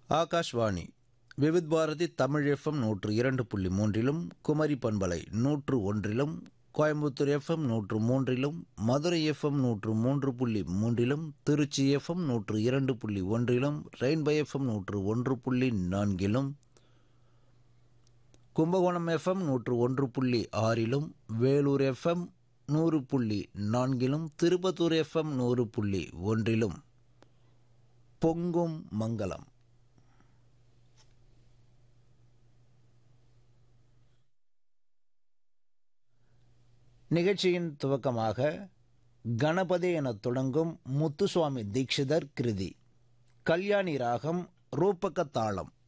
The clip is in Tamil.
ஆகாஷ்வாணி விவித் பாரதி தமிழ் எஃப்எம் நூற்று இரண்டு புள்ளி மூன்றிலும் குமரி பண்பலை நூற்று ஒன்றிலும் கோயம்புத்தூர் எஃப்எம் நூற்று மூன்றிலும் மதுரை எஃப்எம் நூற்று மூன்று புள்ளி மூன்றிலும் திருச்சி எஃப்எம் நூற்று இரண்டு புள்ளி ஒன்றிலும் ரெயின்பை எஃப்எம் நூற்று ஒன்று புள்ளி நான்கிலும் கும்பகோணம் எஃப்எம் நூற்று ஒன்று புள்ளி ஆறிலும் வேலூர் எஃப்எம் நூறு புள்ளி நான்கிலும் திருப்பத்தூர் எஃப்எம் நூறு புள்ளி ஒன்றிலும் பொங்கும் மங்களம் நிகழ்ச்சியின் துவக்கமாக கணபதி எனத் தொடங்கும் முத்துசுவாமி தீட்சிதர் கிருதி கல்யாணி ராகம் ரூபக தாளம்